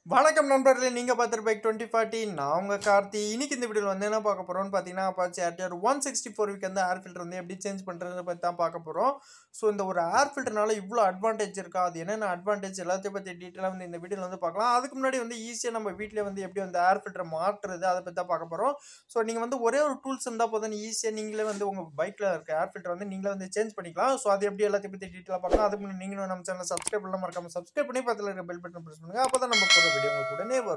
வணக்கம் நண்பர்களே நீங்கள் பார்த்துட்டு பைக் டுவெண்ட்டி ஃபார்ட்டி நான் உங்கள் கார்த்தி இன்னைக்கு இந்த வீடியோவில் வந்து என்ன பார்க்க போகிறோம்னு பார்த்தீங்கன்னா Apache RTR one sixty four V வந்து ஏர் ஃபில்டர் வந்து எப்படி சேஞ்ச் பண்ணுறதை பற்றி தான் பார்க்க போகிறோம் ஸோ இந்த ஒரு ஏர் ஃபில்டர்னால இவ்வளோ அட்வான்டேஜ் இருக்கா அது என்னென்ன அட்வான்டேஜ் எல்லாத்தையும் பற்றி டீட்டெயிலாக வந்து இந்த வீடியோவில் வந்து பார்க்கலாம் அதுக்கு முன்னாடி வந்து ஈஸியாக நம்ம வீட்டில் வந்து எப்படி வந்து ஏர் ஃபில்டர் மாற்றுறது அதை பற்றி தான் பார்க்க போகிறோம் ஸோ நீங்கள் வந்து ஒரே ஒரு டூல்ஸ் இருந்தால் போதும் ஈஸியாக நீங்களே வந்து உங்கள் பைக்கில் இருக்க ஏர் ஃபில்டர் வந்து நீங்களே வந்து சேஞ்ச் பண்ணிக்கலாம் ஸோ அது எப்படி எல்லாத்தையும் பற்றி டீட்டெயிலாக பார்க்கலாம் அதுக்கு முன்னாடி நீங்களும் நம்ம சேனல் சப்ஸ்கிரைப் பண்ணலாம் மறக்காம சப்ஸ்கிரைப் பண்ணி பக்கத்தில் இருக்க பெல் பட்டன் ப்ரெஸ் பண்ணுங்கள் அப்போ தான் நம்ம போகிற வீடியோ உங்களுக்கு உடனே வரும்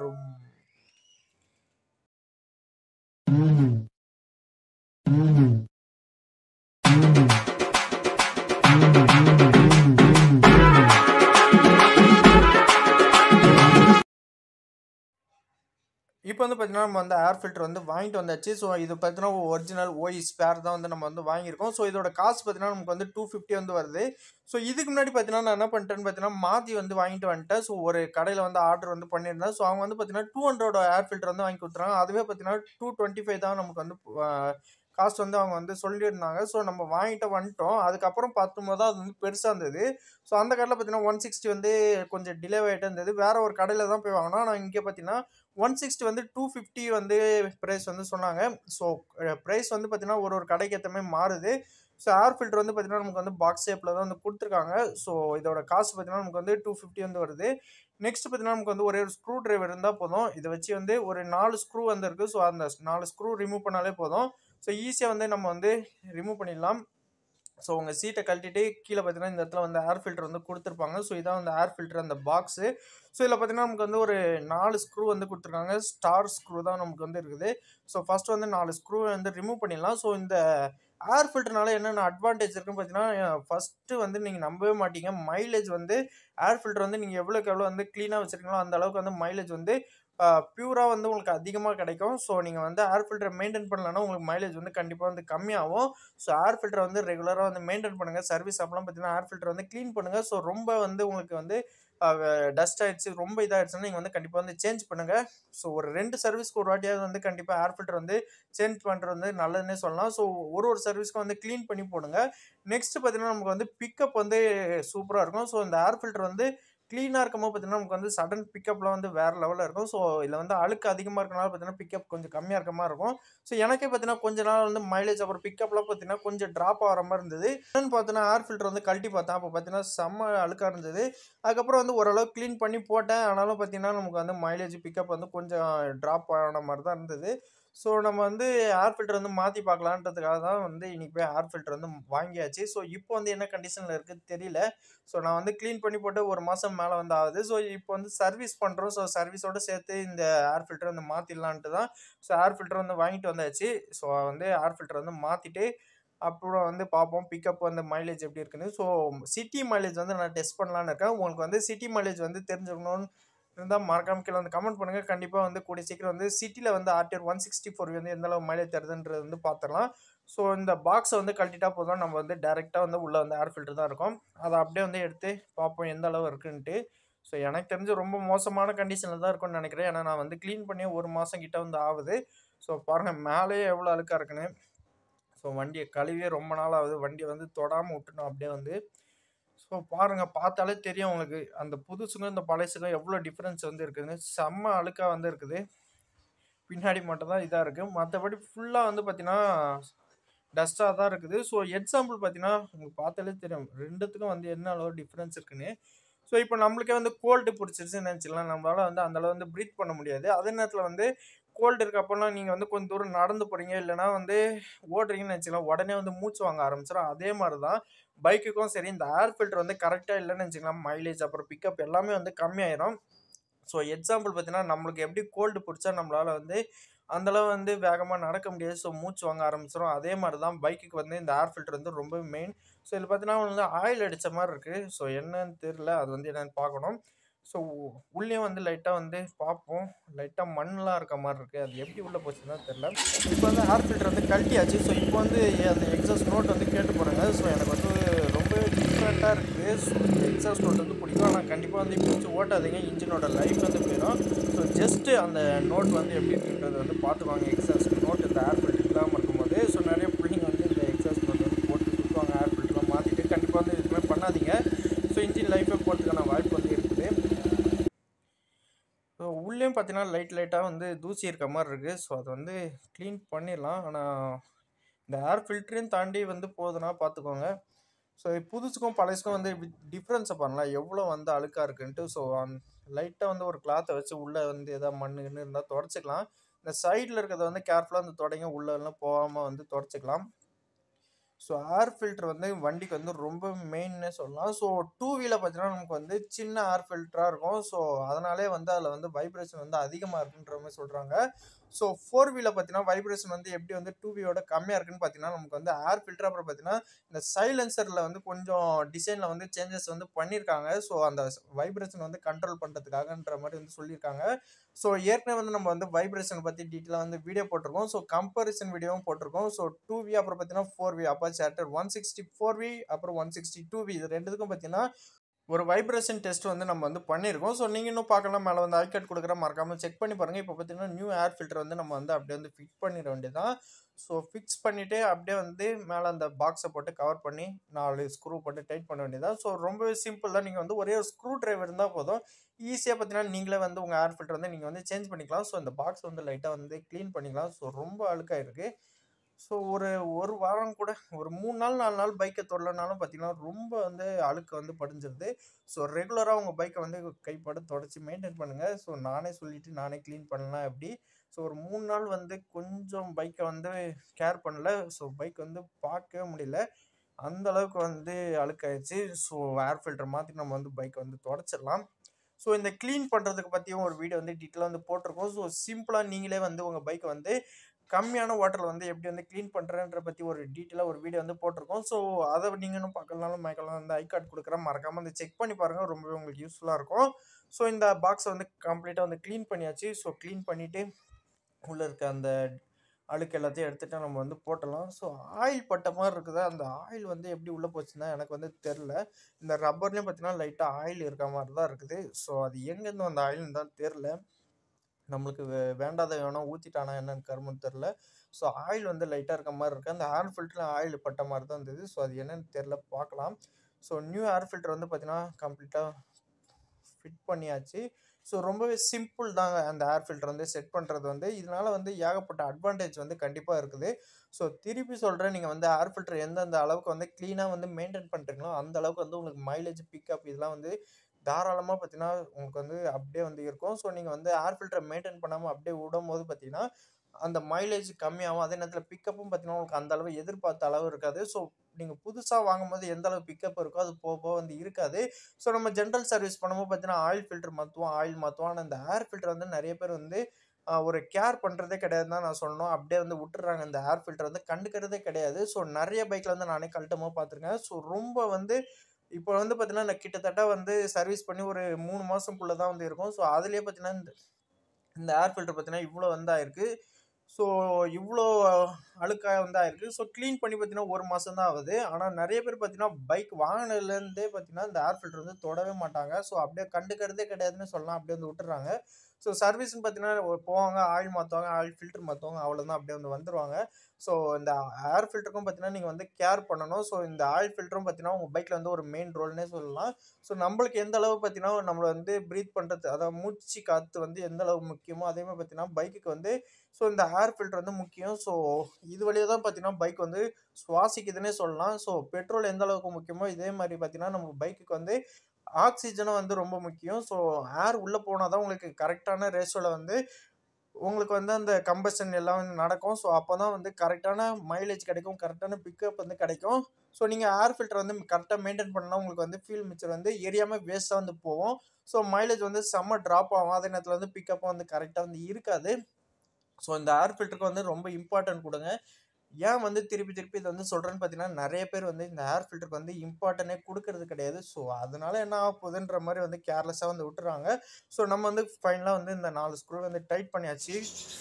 இப்போ வந்து பார்த்தீங்கன்னா நம்ம வந்து ஏர் ஃபில்டர் வந்து வாங்கிட்டு வந்தாச்சு ஸோ இது பார்த்தீங்கன்னா ஒரிஜினல் ஓய் ஸ்பேர் தான் வந்து நம்ம வந்து வாங்கியிருக்கோம் ஸோ இதோட காசு பார்த்தீங்கன்னா நமக்கு வந்து டூ ஃபிஃப்டி வந்து வருது ஸோ இதுக்கு முன்னாடி பார்த்தீங்கன்னா நான் என்ன பண்ணிட்டேன்னு பார்த்தீங்கன்னா மாற்றி வந்து வாங்கிட்டு வந்துட்டேன் ஸோ ஒரு கடையில் வந்து ஆர்டர் வந்து பண்ணியிருந்தேன் ஸோ அவங்க வந்து பார்த்தீங்கன்னா டூ ஹண்ட்ரட் ஏர் ஃபில்டர் வந்து வாங்கி கொடுத்துறாங்க அதுவே பார்த்தீங்கன்னா டூ டுவெண்ட்டி ஃபைவ் தான் நமக்கு வந்து காஸ்ட் வந்து அவங்க வந்து சொல்லியிருந்தாங்க ஸோ நம்ம வாங்கிட்டு வந்துட்டோம் அதுக்கப்புறம் பார்க்கும்போது தான் அது வந்து பெருசாக இருந்தது ஸோ அந்த கடையில் பார்த்தீங்கன்னா ஒன் சிக்ஸ்டி வந்து கொஞ்சம் டிலே ஆகிட்டு இருந்தது வேறு ஒரு கடையில் தான் போய் வாங்கினோம் ஆனால் இங்கே பார்த்தீங்கன்னா ஒன் சிக்ஸ்டி வந்து டூ ஃபிஃப்டி வந்து ப்ரைஸ் வந்து சொன்னாங்க ஸோ ப்ரைஸ் வந்து பார்த்தீங்கன்னா ஒரு ஒரு கடைக்கு ஏற்ற மாதிரி மாறுது ஸோ ஏர் ஃபில்டர் வந்து பார்த்தீங்கன்னா நமக்கு வந்து பாக்ஸ் ஷேப்பில் தான் வந்து கொடுத்துருக்காங்க ஸோ இதோட காசு பார்த்தீங்கன்னா நமக்கு வந்து டூ ஃபிஃப்டி வந்து வருது நெக்ஸ்ட் பார்த்தீங்கன்னா நமக்கு வந்து ஒரே ஒரு ஸ்க்ரூ டிரைவர் இருந்தால் போதும் இதை வச்சு வந்து ஒரு நாலு ஸ்க்ரூ வந்து இருக்குது ஸோ அந்த நாலு ஸ்க்ரூ ரிமூவ் பண்ணாலே போதும் ஸோ ஈஸியாக வந்து நம்ம வந்து ரிமூவ் பண்ணிடலாம் ஸோ உங்கள் சீட்டை கழட்டிட்டு கீழே பார்த்தீங்கன்னா இந்த இடத்துல வந்து ஏர் ஃபில்டர் வந்து கொடுத்துருப்பாங்க ஸோ இதான் வந்து ஏர் ஃபில்டர் அந்த பாக்ஸு ஸோ இதில் பார்த்தீங்கன்னா நமக்கு வந்து ஒரு நாலு ஸ்க்ரூ வந்து கொடுத்துருக்காங்க ஸ்டார் ஸ்க்ரூ தான் நமக்கு வந்து இருக்குது ஸோ ஃபஸ்ட் வந்து நாலு ஸ்க்ரூ வந்து ரிமூவ் பண்ணிடலாம் ஸோ இந்த ஏர் ஃபில்டர்னால என்னென்ன அட்வான்டேஜ் இருக்குன்னு பார்த்தீங்கன்னா ஃபஸ்ட்டு வந்து நீங்கள் நம்பவே மாட்டீங்க மைலேஜ் வந்து ஏர் ஃபில்டர் வந்து நீங்கள் எவ்வளோக்கு எவ்வளோ வந்து க்ளீனாக வச்சுருக்கீங்களோ அந்த அளவுக்கு வந்து மைலேஜ் வந்து பியூராக வந்து உங்களுக்கு அதிகமாக கிடைக்கும் ஸோ நீங்கள் வந்து ஏர் ஃபில்டர் மெயின்டைன் பண்ணலன்னா உங்களுக்கு மைலேஜ் வந்து கண்டிப்பாக வந்து கம்மியாகும் ஸோ ஏர் ஃபில்டர் வந்து ரெகுலராக வந்து மெயின்டைன் பண்ணுங்கள் சர்வீஸ் அப்பெல்லாம் பார்த்தீங்கன்னா ஏர் ஃபில்டர் வந்து க்ளீன் பண்ணுங்கள் ஸோ ரொம்ப வந்து உங்களுக்கு வந்து டஸ்ட் ஆகிடுச்சு ரொம்ப இதாகிடுச்சுன்னா நீங்கள் வந்து கண்டிப்பாக வந்து சேஞ்ச் பண்ணுங்கள் ஸோ ஒரு ரெண்டு சர்வீஸ்க்கு ஒரு வாட்டியாவது வந்து கண்டிப்பாக ஏர் ஃபில்டர் வந்து சேஞ்ச் பண்ணுறது வந்து நல்லதுன்னே சொல்லலாம் ஸோ ஒரு ஒரு சர்வீஸ்க்கும் வந்து க்ளீன் பண்ணி போடுங்க நெக்ஸ்ட் பார்த்தீங்கன்னா நமக்கு வந்து பிக்கப் வந்து சூப்பராக இருக்கும் ஸோ இந்த ஏர் ஃபில்டர் வந்து க்ளீனாக இருக்கும்போது பார்த்தீங்கன்னா நமக்கு வந்து சடன் பிக்கப்லாம் வந்து வேறு லெவலில் இருக்கும் ஸோ இதில் வந்து அழுக்கு அதிகமாக இருக்கனால பார்த்தீங்கன்னா பிக்கப் கொஞ்சம் கம்மியாக இருக்க மாதிரி இருக்கும் ஸோ எனக்கே பார்த்தீங்கன்னா கொஞ்ச நாள் வந்து மைலேஜ் அப்புறம் பிக்கப்லாம் பார்த்தீங்கன்னா கொஞ்சம் ட்ராப் ஆகிற மாதிரி இருந்தது என்னன்னு பார்த்தீங்கன்னா ஏர் ஃபில்டர் வந்து கழட்டி பார்த்தேன் அப்போ பார்த்தீங்கன்னா செம்ம அழுக்காக இருந்தது அதுக்கப்புறம் வந்து ஓரளவு க்ளீன் பண்ணி போட்டேன் ஆனாலும் பார்த்தீங்கன்னா நமக்கு வந்து மைலேஜ் பிக்கப் வந்து கொஞ்சம் ட்ராப் ஆன மாதிரி தான் இருந்தது ஸோ நம்ம வந்து ஏர் ஃபில்டர் வந்து மாற்றி பார்க்கலான்றதுக்காக தான் வந்து இன்றைக்கி போய் ஏர் ஃபில்டர் வந்து வாங்கியாச்சு ஸோ இப்போ வந்து என்ன கண்டிஷனில் இருக்குது தெரியல ஸோ நான் வந்து க்ளீன் பண்ணி போட்டு ஒரு மாதம் மேலே வந்து ஆகுது ஸோ இப்போ வந்து சர்வீஸ் பண்ணுறோம் ஸோ சர்வீஸோடு சேர்த்து இந்த ஏர் ஃபில்டர் வந்து மாற்றிடலான்ட்டு தான் ஸோ ஏர் ஃபில்டர் வந்து வாங்கிட்டு வந்தாச்சு ஸோ வந்து ஏர் ஃபில்டர் வந்து மாற்றிட்டு அப்புறம் வந்து பார்ப்போம் பிக்கப் வந்து மைலேஜ் எப்படி இருக்குன்னு ஸோ சிட்டி மைலேஜ் வந்து நான் டெஸ்ட் பண்ணலான்னு இருக்கேன் உங்களுக்கு வந்து சிட்டி மைலேஜ் வந்து தெரிஞ்சுக்கணும்னு இருந்தால் மறக்காம கீழே வந்து கமெண்ட் பண்ணுங்கள் கண்டிப்பாக வந்து கூடிய சீக்கிரம் வந்து சிட்டியில் வந்து ஆர்டிஆர் ஒன் சிக்ஸ்டி ஃபோர் வந்து எந்த அளவு மைலேஜ் தருதுன்றது வந்து பார்த்துடலாம் ஸோ இந்த பாக்ஸை வந்து கழட்டிட்டா போதும் நம்ம வந்து டேரெக்டாக வந்து உள்ளே வந்து ஏர் ஃபில்டர் தான் இருக்கும் அதை அப்படியே வந்து எடுத்து பார்ப்போம் எந்த அளவு இருக்குன்ட்டு ஸோ எனக்கு தெரிஞ்சு ரொம்ப மோசமான கண்டிஷனில் தான் இருக்கும்னு நினைக்கிறேன் ஏன்னா நான் வந்து க்ளீன் பண்ணி ஒரு மாதம் கிட்ட வந்து ஆகுது ஸோ பாருங்கள் மேலேயே எவ்வளோ அழுக்காக இருக்குன்னு ஸோ வண்டியை கழுவியே ரொம்ப நாள் ஆகுது வண்டியை வந்து தொடாமல் விட்டுணும் அப்படியே வந்து ஸோ பாருங்கள் பார்த்தாலே தெரியும் உங்களுக்கு அந்த புதுசுக்கும் இந்த பழசுக்கும் எவ்வளோ டிஃப்ரென்ஸ் வந்து இருக்குதுன்னு செம்ம அழுக்காக வந்து இருக்குது பின்னாடி மட்டும் தான் இதாக இருக்குது மற்றபடி ஃபுல்லாக வந்து பார்த்திங்கன்னா டஸ்ட்டாக தான் இருக்குது ஸோ எக்ஸாம்பிள் பார்த்தீங்கன்னா உங்களுக்கு பார்த்தாலே தெரியும் ரெண்டுத்துக்கும் வந்து என்ன அளவு டிஃப்ரென்ஸ் இருக்குன்னு ஸோ இப்போ நம்மளுக்கே வந்து கோல்டு பிடிச்சிருச்சுன்னு நினச்சிக்கலாம் நம்மளால் வந்து அந்தளவு வந்து ப்ரீத் பண்ண முடியாது அதே நேரத்தில் வந்து கோல்டு இருக்கப்போலாம் நீங்கள் வந்து கொஞ்சம் தூரம் நடந்து போகிறீங்க இல்லைனா வந்து ஓடுறீங்கன்னு வச்சுக்கலாம் உடனே வந்து மூச்சு வாங்க ஆரம்பிச்சிடும் அதே மாதிரி தான் பைக்குக்கும் சரி இந்த ஏர் ஃபில்டர் வந்து கரெக்டாக இல்லைன்னு வச்சுக்கலாம் மைலேஜ் அப்புறம் பிக்கப் எல்லாமே வந்து கம்மியாயிரும் ஸோ எக்ஸாம்பிள் பார்த்தீங்கன்னா நம்மளுக்கு எப்படி கோல்டு பிடிச்சா நம்மளால் வந்து அந்தளவு வந்து வேகமாக நடக்க முடியாது ஸோ மூச்சு வாங்க ஆரம்பிச்சிடும் அதே மாதிரி தான் பைக்குக்கு வந்து இந்த ஏர் ஃபில்டர் வந்து ரொம்ப மெயின் ஸோ இதில் பார்த்தீங்கன்னா வந்து ஆயில் அடித்த மாதிரி இருக்குது ஸோ என்னன்னு தெரில அது வந்து என்னென்னு பார்க்கணும் ஸோ உள்ளேயும் வந்து லைட்டாக வந்து பார்ப்போம் லைட்டாக மண்ணெலாம் இருக்க மாதிரி இருக்குது அது எப்படி உள்ளே போச்சுன்னு தான் தெரில இப்போ வந்து ஏர் ஃபில்டர் வந்து கழட்டியாச்சு ஸோ இப்போ வந்து அந்த எக்ஸாஸ்ட் நோட் வந்து கேட்டு போகிறாங்க ஸோ எனக்கு வந்து ரொம்ப டிஃப்ரெண்ட்டாக இருக்குது ஸோ எக்ஸாஸ்ட் நோட் வந்து பிடிக்கும் ஆனால் கண்டிப்பாக வந்து இப்போ வச்சு ஓட்டாதீங்க இன்ஜினோட லைஃப் வந்து போயிடும் ஸோ ஜஸ்ட்டு அந்த நோட் வந்து எப்படி இருக்குன்றது வந்து பார்த்துக்குவாங்க எக்ஸாஸ்ட் நோட் இந்த ஏர் ஃபில்டர் இல்லாமல் இருக்கும்போது ஸோ நிறைய பிள்ளைங்க வந்து இந்த எக்ஸாஸ்ட் நோட் வந்து போட்டு சுற்றுவாங்க ஏர் ஃபில்டர்லாம் மாற்றிட்டு கண்டிப்பாக வந்து இதுவுமே பண்ணாதீங்க ஸோ இன்ஜின் லைஃபை போகிறதுக்கான வாய்ப்பு வந்து இருக்குது ஸோ இதுலேயும் பார்த்தீங்கன்னா லைட் லைட்டாக வந்து தூசி இருக்க மாதிரி இருக்குது ஸோ அது வந்து க்ளீன் பண்ணிடலாம் ஆனால் இந்த ஏர் ஃபில்டரையும் தாண்டி வந்து போகுதுன்னா பார்த்துக்கோங்க ஸோ புதுசுக்கும் பழசுக்கும் வந்து டிஃப்ரென்ஸை பண்ணலாம் எவ்வளோ வந்து அழுக்காக இருக்குன்ட்டு ஸோ அந் லைட்டாக வந்து ஒரு கிளாத்தை வச்சு உள்ளே வந்து எதாவது மண்ணுன்னு இருந்தால் தொடச்சிக்கலாம் இந்த சைடில் இருக்கிறத வந்து கேர்ஃபுல்லாக வந்து தொடங்க உள்ளெல்லாம் போகாமல் வந்து தொடச்சிக்கலாம் ஸோ ஏர் ஃபில்டர் வந்து வண்டிக்கு வந்து ரொம்ப மெயின்னே சொல்லலாம் ஸோ டூ வீலர் பார்த்தீங்கன்னா நமக்கு வந்து சின்ன ஏர் ஃபில்டராக இருக்கும் ஸோ அதனாலே வந்து அதில் வந்து வைப்ரேஷன் வந்து அதிகமாக இருக்குன்ற மாதிரி சொல்கிறாங்க ஸோ ஃபோர் வீலர் பார்த்தீங்கன்னா வைப்ரேஷன் வந்து எப்படி வந்து டூ வீயோட கம்மியாக இருக்குன்னு பார்த்தீங்கன்னா நமக்கு வந்து ஏர் ஃபில்டர் அப்புறம் பார்த்தீங்கன்னா இந்த சைலன்சரில் வந்து கொஞ்சம் டிசைனில் வந்து சேஞ்சஸ் வந்து பண்ணியிருக்காங்க ஸோ அந்த வைப்ரேஷன் வந்து கண்ட்ரோல் பண்ணுறதுக்காகன்ற மாதிரி வந்து சொல்லியிருக்காங்க ஸோ ஏற்கனவே வந்து நம்ம வந்து வைப்ரேஷன் பற்றி டீட்டெயிலாக வந்து வீடியோ போட்டிருக்கோம் ஸோ கம்பேரிசன் வீடியோவும் போட்டிருக்கோம் ஸோ டூ வி அப்புறம் பார்த்தீங்கன்னா ஃபோர் வி அப்போ starter one sixty four V அப்புறம் ஒன் சிக்ஸ்டி டூ வி இது ரெண்டுத்துக்கும் பார்த்தீங்கன்னா ஒரு வைப்ரேஷன் டெஸ்ட் வந்து நம்ம வந்து பண்ணியிருக்கோம் ஸோ நீங்கள் இன்னும் பார்க்கலாம் மேலே வந்து ஐகார்ட் கொடுக்குற மறக்காமல் செக் பண்ணி பாருங்கள் இப்போ பார்த்தீங்கன்னா நியூ ஏர் ஃபில்டர் வந்து நம்ம வந்து அப்படியே வந்து ஃபிக்ஸ் பண்ணிட வேண்டியதான் ஸோ ஃபிக்ஸ் பண்ணிவிட்டு அப்படியே வந்து மேலே அந்த பாக்ஸை போட்டு கவர் பண்ணி நாலு ஸ்க்ரூ போட்டு டைட் பண்ண வேண்டியதான் ஸோ ரொம்பவே சிம்பிள் தான் நீங்கள் வந்து ஒரே ஒரு ஸ்க்ரூ டிரைவர் இருந்தால் போதும் ஈஸியாக பார்த்தீங்கன்னா நீங்களே வந்து உங்கள் ஏர் ஃபில்டர் வந்து நீங்கள் வந்து சேஞ்ச் பண்ணிக்கலாம் ஸோ இந்த பாக்ஸ் வந்து லைட்டாக வந்து க்ளீன் பண்ணிக்கலாம் ஸோ ரொம்ப அழுக்காக இருக்குது ஸோ ஒரு ஒரு வாரம் கூட ஒரு மூணு நாள் நாலு நாள் பைக்கை தொடலனாலும் பார்த்தீங்கன்னா ரொம்ப வந்து அழுக்கு வந்து படிஞ்சிருது ஸோ ரெகுலராக உங்கள் பைக்கை வந்து கைப்பட தொடச்சி மெயின்டைன் பண்ணுங்கள் ஸோ நானே சொல்லிவிட்டு நானே க்ளீன் பண்ணலாம் எப்படி ஸோ ஒரு மூணு நாள் வந்து கொஞ்சம் பைக்கை வந்து கேர் பண்ணல ஸோ பைக் வந்து பார்க்கவே முடியல அந்த அளவுக்கு வந்து அழுக்காயிடுச்சு ஸோ ஏர் ஃபில்டர் மாற்றி நம்ம வந்து பைக்கை வந்து தொடச்சிடலாம் ஸோ இந்த க்ளீன் பண்ணுறதுக்கு பற்றியும் ஒரு வீடியோ வந்து டீட்டெயிலாக வந்து போட்டிருக்கோம் ஸோ சிம்பிளாக நீங்களே வந்து உங்கள் பைக்கை வந்து கம்மியான வாட்டரில் வந்து எப்படி வந்து க்ளீன் பண்ணுறன்ற பற்றி ஒரு டீட்டெயிலாக ஒரு வீடியோ வந்து போட்டிருக்கோம் ஸோ அதை நீங்கள் இன்னும் பார்க்கலனாலும் மைக்கெல்லாம் வந்து ஐ கார்டு கொடுக்குறேன் மறக்காமல் வந்து செக் பண்ணி பாருங்கள் ரொம்பவே உங்களுக்கு யூஸ்ஃபுல்லாக இருக்கும் ஸோ இந்த பாக்ஸை வந்து கம்ப்ளீட்டாக வந்து க்ளீன் பண்ணியாச்சு ஸோ க்ளீன் பண்ணிவிட்டு உள்ளே இருக்க அந்த அழுக்கு எல்லாத்தையும் எடுத்துகிட்டு நம்ம வந்து போட்டலாம் ஸோ ஆயில் பட்ட மாதிரி இருக்குது அந்த ஆயில் வந்து எப்படி உள்ளே போச்சுன்னா எனக்கு வந்து தெரில இந்த ரப்பர்லேயும் பார்த்தீங்கன்னா லைட்டாக ஆயில் இருக்க மாதிரி தான் இருக்குது ஸோ அது எங்கேருந்து அந்த ஆயில்னு தான் தெரில நம்மளுக்கு வே- வேண்டாத வேணா ஊற்றிட்டானா என்னன்னு கருமன்னு தெரில ஸோ ஆயில் வந்து லைட்டாக இருக்க மாதிரி இருக்குது அந்த ஏர் ஃபில்டரில் ஆயில் பட்ட மாதிரி தான் இருந்தது ஸோ அது என்னன்னு தெரில பார்க்கலாம் ஸோ நியூ ஏர் ஃபில்டர் வந்து பார்த்தீங்கன்னா கம்ப்ளீட்டாக ஃபிட் பண்ணியாச்சு ஸோ ரொம்பவே சிம்பிள் தாங்க அந்த ஏர் ஃபில்டர் வந்து செட் பண்ணுறது வந்து இதனால் வந்து ஏகப்பட்ட அட்வான்டேஜ் வந்து கண்டிப்பாக இருக்குது ஸோ திருப்பி சொல்கிறேன் நீங்கள் வந்து ஏர் ஃபில்டர் எந்தெந்த அளவுக்கு வந்து க்ளீனாக வந்து மெயின்டைன் பண்ணுறீங்களோ அந்த அளவுக்கு வந்து உங்களுக்கு மைலேஜ் பிக்கப் இதெல்லாம் வந்து தாராளமாக பார்த்தீங்கன்னா உங்களுக்கு வந்து அப்படியே வந்து இருக்கும் ஸோ நீங்கள் வந்து ஏர் ஃபில்டரை மெயின்டைன் பண்ணாமல் அப்படியே விடும் போது பார்த்தீங்கன்னா அந்த மைலேஜ் கம்மியாகும் அதே நேரத்தில் பிக்கப்பும் பார்த்தீங்கன்னா உங்களுக்கு அந்த அளவு எதிர்பார்த்த அளவு இருக்காது ஸோ நீங்கள் புதுசாக வாங்கும்போது எந்த அளவு பிக்கப் இருக்கோ அது போக போக வந்து இருக்காது ஸோ நம்ம ஜென்ரல் சர்வீஸ் பண்ணும்போது பார்த்தீங்கன்னா ஆயில் ஃபில்டர் மாற்றுவோம் ஆயில் மாற்றுவோம் ஆனால் இந்த ஏர் ஃபில்டர் வந்து நிறைய பேர் வந்து ஆஹ், ஒரு கேர் பண்ணுறதே கிடையாது தான் நான் சொல்லணும் அப்படியே வந்து விட்டுறாங்க இந்த ஏர் ஃபில்டர் வந்து கண்டுக்கிறதே கிடையாது ஸோ நிறைய பைக்கில் வந்து நானே கழட்டமாக பார்த்துருக்கேன் ஸோ ரொம்ப வந்து இப்போ வந்து பார்த்தீங்கன்னா நான் கிட்டத்தட்ட வந்து சர்வீஸ் பண்ணி ஒரு மூணு மாதம்குள்ளே தான் வந்து இருக்கும் ஸோ அதுலேயே பார்த்தீங்கன்னா இந்த இந்த ஏர் ஃபில்டர் பார்த்தீங்கன்னா இவ்வளோ வந்து ஆயிருக்கு ஸோ இவ்வளோ அழுக்காக வந்து ஆயிருக்கு ஸோ க்ளீன் பண்ணி பார்த்தீங்கன்னா ஒரு மாதம் தான் ஆகுது ஆனால் நிறைய பேர் பார்த்தீங்கன்னா பைக் வாங்கினதுலேருந்தே பார்த்தீங்கன்னா இந்த ஏர் ஃபில்டர் வந்து தொடவே மாட்டாங்க ஸோ அப்படியே கண்டுக்கிறதே கிடையாதுன்னு சொல்லலாம் அப்படியே வந்து விட்டுறாங்க ஸோ சர்வீஸ்னு பார்த்தீங்கன்னா ஒரு போவாங்க ஆயில் மாற்றுவாங்க ஆயில் ஃபில்டர் மாற்றுவாங்க அவ்வளோதான் அப்படியே வந்து வந்துடுவாங்க ஸோ இந்த ஏர் ஃபில்டருக்கும் பார்த்தீங்கன்னா நீங்கள் வந்து கேர் பண்ணணும் ஸோ இந்த ஆயில் ஃபில்டரும் பார்த்தீங்கன்னா உங்கள் பைக்கில் வந்து ஒரு மெயின் ரோல்னே சொல்லலாம் ஸோ நம்மளுக்கு எந்த அளவு பார்த்தீங்கன்னா நம்மளை வந்து ப்ரீத் பண்ணுறது அதாவது மூச்சு காற்று வந்து எந்த அளவு முக்கியமோ அதே மாதிரி பார்த்தீங்கன்னா பைக்குக்கு வந்து ஸோ இந்த ஏர் ஃபில்டர் வந்து முக்கியம் ஸோ இது வழியாக தான் பார்த்தீங்கன்னா பைக் வந்து சுவாசிக்குதுன்னே சொல்லலாம் ஸோ பெட்ரோல் எந்த அளவுக்கு முக்கியமோ இதே மாதிரி பார்த்தீங்கன்னா நம்ம பைக்குக்கு வந்து ஆக்சிஜனும் வந்து ரொம்ப முக்கியம் ஸோ ஏர் உள்ளே போனால் தான் உங்களுக்கு கரெக்டான ரேஷியோவில் வந்து உங்களுக்கு வந்து அந்த கம்பஷன் எல்லாம் வந்து நடக்கும் ஸோ அப்போ தான் வந்து கரெக்டான மைலேஜ் கிடைக்கும் கரெக்டான பிக்கப் வந்து கிடைக்கும் ஸோ நீங்கள் ஏர் ஃபில்டர் வந்து கரெக்டாக மெயின்டைன் பண்ணால் உங்களுக்கு வந்து ஃபியூல் மிச்சர் வந்து எரியாமல் வேஸ்ட்டாக வந்து போகும் ஸோ மைலேஜ் வந்து செம்ம ட்ராப் ஆகும் அதே நேரத்தில் வந்து பிக்கப்பும் வந்து கரெக்டாக வந்து இருக்காது ஸோ இந்த ஏர் ஃபில்டருக்கு வந்து ரொம்ப இம்பார்ட்டன்ட் கொடுங்க ஏன் வந்து திருப்பி திருப்பி இதை வந்து சொல்கிறேன்னு பார்த்தீங்கன்னா நிறைய பேர் வந்து இந்த ஏர் ஃபில்டருக்கு வந்து இம்பார்ட்டனே கொடுக்கறது கிடையாது ஸோ அதனால என்ன ஆக போகுதுன்ற மாதிரி வந்து கேர்லெஸ்ஸாக வந்து விட்டுறாங்க ஸோ நம்ம வந்து ஃபைனலாக வந்து இந்த நாலு ஸ்க்ரூ வந்து டைட் பண்ணியாச்சு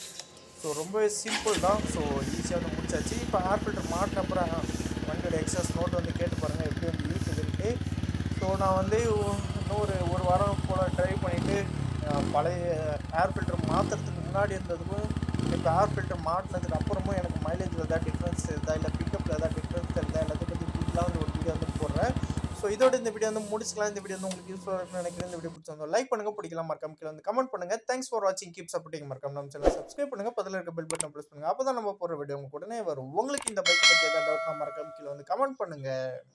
ஸோ ரொம்பவே சிம்பிள் தான் ஸோ ஈஸியாக வந்து முடிச்சாச்சு இப்போ ஏர் ஃபில்டர் மாட்டின அப்புறம் வண்டியோட எக்ஸஸ் நோட் வந்து கேட்டு பாருங்கள் எப்படி வந்து இருக்குதுன்ட்டு ஸோ நான் வந்து இன்னும் ஒரு ஒரு வாரம் போல் ட்ரைவ் பண்ணிவிட்டு பழைய ஏர் ஃபில்டர் மாற்றுறதுக்கு முன்னாடி இருந்ததுக்கும் இப்போ ஏர் ஃபில்டர் மாட்டினதுக்கு அப்புறமும் எனக்கு மைலேஜில் ஏதாவது டிஃப்ரென்ஸ் இருந்தா இல்லை பிக்கப்பில் ஏதாவது டிஃப்ரென்ஸ் இருந்தா எல்லாத்தையும் பற்றி டீட்டெயிலாக வந்து ஒரு வீடியோ வந்து போடுறேன் ஸோ ஸோ இதோட இந்த வீடியோ வந்து முடிச்சுக்கலாம் இந்த வீடியோ வந்து உங்களுக்கு யூஸ்ஃபுல்லாக இருக்கும்னு நினைக்கிறேன் இந்த வீடியோ பிடிச்சிருந்தோம் லைக் பண்ணுங்க பிடிக்கலாம் மறக்காம கீழே வந்து கமெண்ட் பண்ணுங்க தேங்க்ஸ் ஃபார் வாட்சிங் கீப் சப்போர்ட்டிங் மறக்காம நம்ம சேனல் சப்ஸ்கிரைப் பண்ணுங்க பதில் இருக்க பெல் பட்டன் ப்ரெஸ் பண்ணுங்க அப்போ தான் நம்ம போகிற வீடியோ உங்களுக்கு உடனே வரும் உங்களுக்கு இந்த பைக் பற்றி ஏதாவது டவுட்னா மறக்காம கீழே வந்து கமெண்ட் பண்ணுங்க